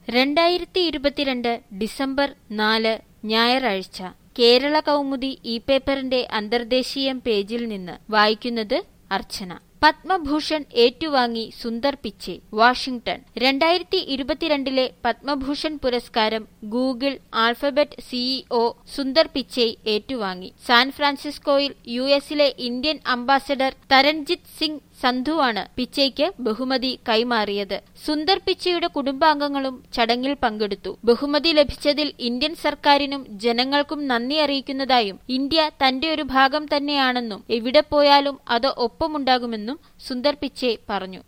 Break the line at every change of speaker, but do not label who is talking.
രണ്ടായിരത്തി ഇരുപത്തിരണ്ട് ഡിസംബർ നാല് ഞായറാഴ്ച കേരള കൗമുദി ഈ പേപ്പറിന്റെ അന്തർദേശീയം പേജിൽ നിന്ന് വായിക്കുന്നത് അർച്ചന പത്മഭൂഷൺ ഏറ്റുവാങ്ങി സുന്ദർ പിച്ചെ വാഷിംഗ്ടൺ രണ്ടായിരത്തി ഇരുപത്തിരണ്ടിലെ പത്മഭൂഷൺ പുരസ്കാരം Google Alphabet CEO Sundar Pichai ഏറ്റുവാങ്ങി സാൻ ഫ്രാൻസിസ്കോയിൽ യു എസിലെ ഇന്ത്യൻ അംബാസഡർ തരൺജിത് സിംഗ് സന്ധുവാണ് പിച്ചയ്ക്ക് ബഹുമതി കൈമാറിയത് സുന്ദർ പിച്ചയുടെ കുടുംബാംഗങ്ങളും ചടങ്ങിൽ പങ്കെടുത്തു ബഹുമതി ലഭിച്ചതിൽ ഇന്ത്യൻ സർക്കാരിനും ജനങ്ങൾക്കും നന്ദി അറിയിക്കുന്നതായും ഇന്ത്യ തന്റെ ഒരു ഭാഗം തന്നെയാണെന്നും എവിടെ പോയാലും അത് ഒപ്പമുണ്ടാകുമെന്നും സുന്ദർ പിച്ചെ പറഞ്ഞു